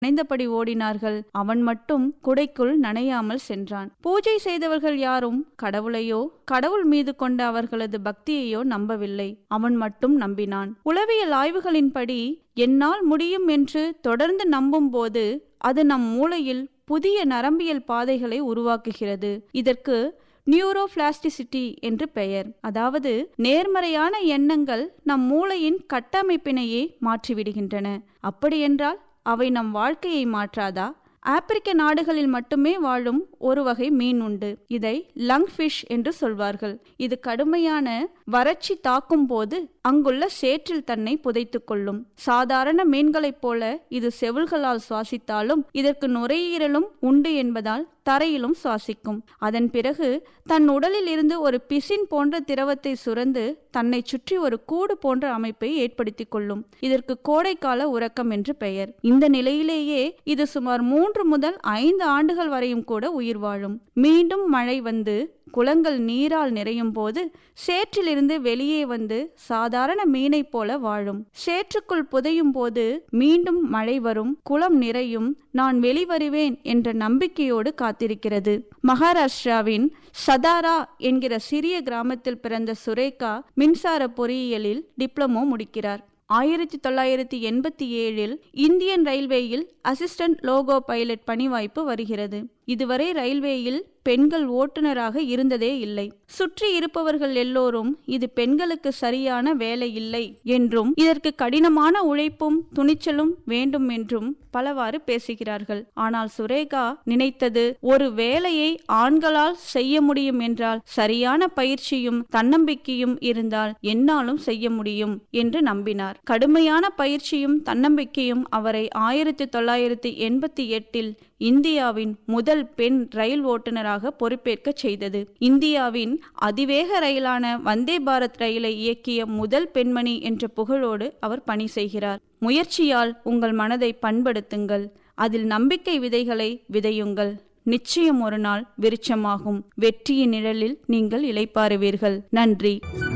நனைந்தபடி ஓடினார்கள் அவன் மட்டும் குடைக்குள் நனையாமல் சென்றான் பூஜை செய்தவர்கள் யாரும் கடவுளையோ கடவுள் மீது கொண்ட அவர்களது பக்தியையோ நம்பவில்லை அவன் மட்டும் நம்பினான் உளவியல் ஆய்வுகளின்படி என்னால் முடியும் என்று தொடர்ந்து நம்பும்போது அது நம் மூளையில் புதிய நரம்பியல் பாதைகளை உருவாக்குகிறது இதற்கு நியூரோபிளாஸ்டிசிட்டி என்று பெயர் அதாவது நேர்மறையான எண்ணங்கள் நம் மூளையின் கட்டமைப்பினையே மாற்றிவிடுகின்றன அப்படியென்றால் அவை நம் வாழ்க்கையை மாற்றாதா ஆப்பிரிக்க நாடுகளில் மட்டுமே வாழும் ஒரு வகை மீன் உண்டு இதை லங் ஃபிஷ் என்று சொல்வார்கள் இது கடுமையான வறட்சி தாக்கும் போது அங்குள்ள சேற்றில் தன்னை புதைத்துக் கொள்ளும் சாதாரண மீன்களைப் போல இது செவில்களால் சுவாசித்தாலும் இதற்கு நுரையீரலும் உண்டு என்பதால் தரையிலும் சுவாசிக்கும் அதன் பிறகு தன் உடலில் இருந்து ஒரு பிசின் போன்ற திரவத்தை சுரந்து தன்னை சுற்றி ஒரு கூடு போன்ற அமைப்பை ஏற்படுத்திக் கொள்ளும் இதற்கு கோடைக்கால உறக்கம் என்று பெயர் இந்த நிலையிலேயே இது சுமார் மூன்று முதல் ஐந்து ஆண்டுகள் வரையும் கூட உயிர் வாழும் மீண்டும் மழை வந்து குளங்கள் நீரால் நிறையும் போது சேற்றிலிருந்து வெளியே வந்து சாதாரண மீனைப் போல வாழும் சேற்றுக்குள் புதையும் போது மீண்டும் மழை வரும் குளம் நிறையும் நான் வெளிவருவேன் என்ற நம்பிக்கையோடு காத்திருக்கிறது மகாராஷ்டிராவின் சதாரா என்கிற சிறிய கிராமத்தில் பிறந்த சுரேகா மின்சார பொறியியலில் டிப்ளமோ முடிக்கிறார் ஆயிரத்தி தொள்ளாயிரத்தி எண்பத்தி ஏழில் இந்தியன் ரயில்வேயில் அசிஸ்டன்ட் லோகோ பைலட் பணி வாய்ப்பு வருகிறது இதுவரை ரயில்வேயில் பெண்கள் ஓட்டுநராக இருந்ததே இல்லை சுற்றி இருப்பவர்கள் எல்லோரும் இது பெண்களுக்கு சரியான வேலை இல்லை என்றும் இதற்கு கடினமான உழைப்பும் துணிச்சலும் வேண்டும் என்றும் பலவாறு பேசுகிறார்கள் ஆனால் சுரேகா நினைத்தது ஒரு வேலையை ஆண்களால் செய்ய முடியும் என்றால் சரியான பயிற்சியும் தன்னம்பிக்கையும் இருந்தால் என்னாலும் செய்ய முடியும் என்று நம்பினார் கடுமையான பயிற்சியும் தன்னம்பிக்கையும் அவரை ஆயிரத்தி தொள்ளாயிரத்தி எண்பத்தி எட்டில் இந்தியாவின் முதல் பெண் ரயில் ஓட்டுநராக பொறுப்பேற்கச் செய்தது இந்தியாவின் அதிவேக ரயிலான வந்தே பாரத் ரயிலை இயக்கிய முதல் பெண்மணி என்ற புகழோடு அவர் பணி செய்கிறார் முயற்சியால் உங்கள் மனதை பண்படுத்துங்கள் அதில் நம்பிக்கை விதைகளை விதையுங்கள் நிச்சயம் ஒரு நாள் விருட்சமாகும் வெற்றியின் நிழலில் நீங்கள் இளைப்பாறுவீர்கள் நன்றி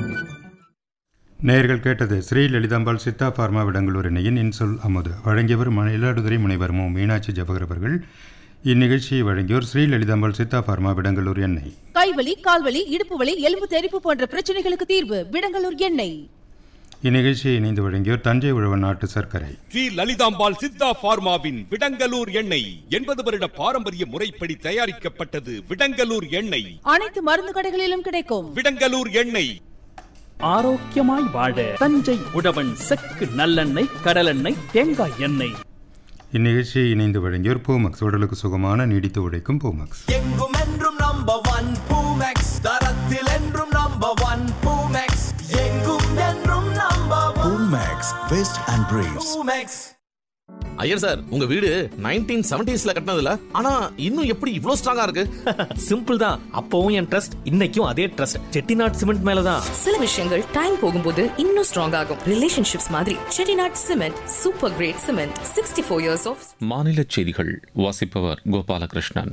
நேயர்கள் கேட்டது ஸ்ரீ லலிதாம்பாள் சித்தா பார்மா விடங்களூர் இணையின் இன்சொல் அமுது வழங்கியவர் மயிலாடுதுறை முனைவர் மு மீனாட்சி ஜபகர் அவர்கள் இந்நிகழ்ச்சியை வழங்கியோர் ஸ்ரீ லலிதாம்பாள் சித்தா பார்மா விடங்களூர் எண்ணெய் கைவலி கால்வலி இடுப்பு வலி எலும்பு தெறிப்பு போன்ற பிரச்சனைகளுக்கு தீர்வு விடங்கலூர் எண்ணெய் இந்நிகழ்ச்சியை இணைந்து வழங்கியோர் தஞ்சை உழவன் நாட்டு சர்க்கரை ஸ்ரீ லலிதாம்பாள் சித்தா பார்மாவின் விடங்கலூர் எண்ணெய் எண்பது வருட பாரம்பரிய முறைப்படி தயாரிக்கப்பட்டது விடங்கலூர் எண்ணெய் அனைத்து மருந்து கடைகளிலும் கிடைக்கும் விடங்கலூர் எண்ணெய் ஆரோக்கியமாய் வாழ தஞ்சை உழவன் செக்கு நல்லெண்ணெய் கடலெண்ணெய் தேங்காய் எண்ணெய் இந்நிகழ்ச்சியை இணைந்து வழங்கியோர் பூமக்ஸ் உடலுக்கு சுகமான நீடித்து உழைக்கும் பூமக்ஸ் எங்கும் என்றும் நம்பர் ஒன் பூமெக்ஸ் தரத்தில் என்றும் நம்பர் ஒன் பூமெக்ஸ் எங்கும் என்றும் number one Max, Vest and Briefs. Poomex Iyer sir உங்க வீடு நைன்டீன் செவன்டிஸ்ல கட்டினதுல ஆனா இன்னும் எப்படி இவ்ளோ ஸ்ட்ராங்கா இருக்கு சிம்பிள் தான் அப்பவும் என் ட்ரஸ்ட் இன்னைக்கும் அதே ட்ரஸ்ட் செட்டிநாட் சிமெண்ட் மேலதான் சில விஷயங்கள் டைம் போகும்போது இன்னும் ஸ்ட்ராங் ஆகும் ரிலேஷன்ஷிப்ஸ் மாதிரி Chettinad cement super great cement sixty four years of மாநில செய்திகள் வாசிப்பவர் கோபாலகிருஷ்ணன்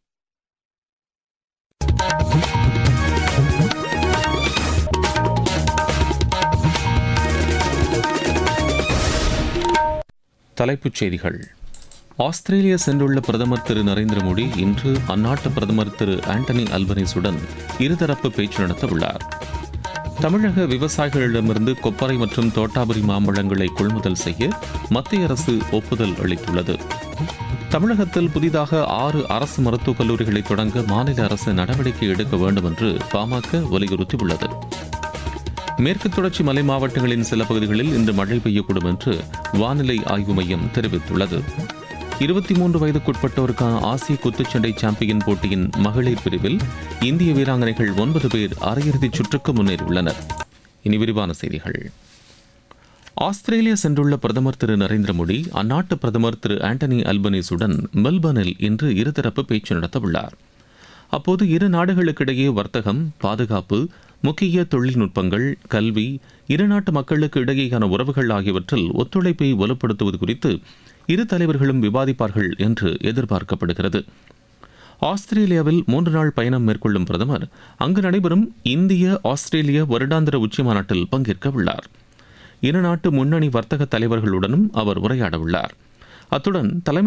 தலைப்புச் செய்திகள் ஆஸ்திரேலியா சென்றுள்ள பிரதமர் திரு நரேந்திர மோடி இன்று அந்நாட்டு பிரதமர் திரு ஆண்டனி அல்பனீஸுடன் இருதரப்பு பேச்சு நடத்த உள்ளார் தமிழக விவசாயிகளிடமிருந்து கொப்பரை மற்றும் தோட்டாபுரி மாம்பழங்களை கொள்முதல் செய்ய மத்திய அரசு ஒப்புதல் அளித்துள்ளது தமிழகத்தில் புதிதாக ஆறு அரசு மருத்துவக் கல்லூரிகளை தொடங்க மாநில அரசு நடவடிக்கை எடுக்க வேண்டும் என்று பாமக வலியுறுத்தியுள்ளது மேற்கு தொடர்ச்சி மலை மாவட்டங்களின் சில பகுதிகளில் இன்று மழை பெய்யக்கூடும் என்று வானிலை ஆய்வு மையம் தெரிவித்துள்ளது இருபத்தி மூன்று வயதுக்குட்பட்டோருக்கான ஆசிய குத்துச்சண்டை சாம்பியன் போட்டியின் மகளிர் பிரிவில் இந்திய வீராங்கனைகள் ஒன்பது பேர் அரையிறுதிச் சுற்றுக்கு முன்னேறியுள்ளனர் இனி விரிவான செய்திகள் ஆஸ்திரேலியா சென்றுள்ள பிரதமர் திரு நரேந்திர மோடி அந்நாட்டு பிரதமர் திரு ஆண்டனி அல்பனீஸுடன் மெல்பர்னில் இன்று இருதரப்பு பேச்சு நடத்தவுள்ளார் அப்போது இரு நாடுகளுக்கிடையே வர்த்தகம் பாதுகாப்பு முக்கிய தொழில்நுட்பங்கள் கல்வி இரு நாட்டு மக்களுக்கு இடையேயான உறவுகள் ஆகியவற்றில் ஒத்துழைப்பை வலுப்படுத்துவது குறித்து இரு தலைவர்களும் விவாதிப்பார்கள் என்று எதிர்பார்க்கப்படுகிறது ஆஸ்திரேலியாவில் மூன்று நாள் பயணம் மேற்கொள்ளும் பிரதமர் அங்கு நடைபெறும் இந்திய ஆஸ்திரேலிய வருடாந்திர உச்சி மாநாட்டில் பங்கேற்க உள்ளார் இரு நாட்டு முன்னணி வர்த்தக தலைவர்களுடனும் அவர் உரையாட உள்ளார் அத்துடன் தலைமை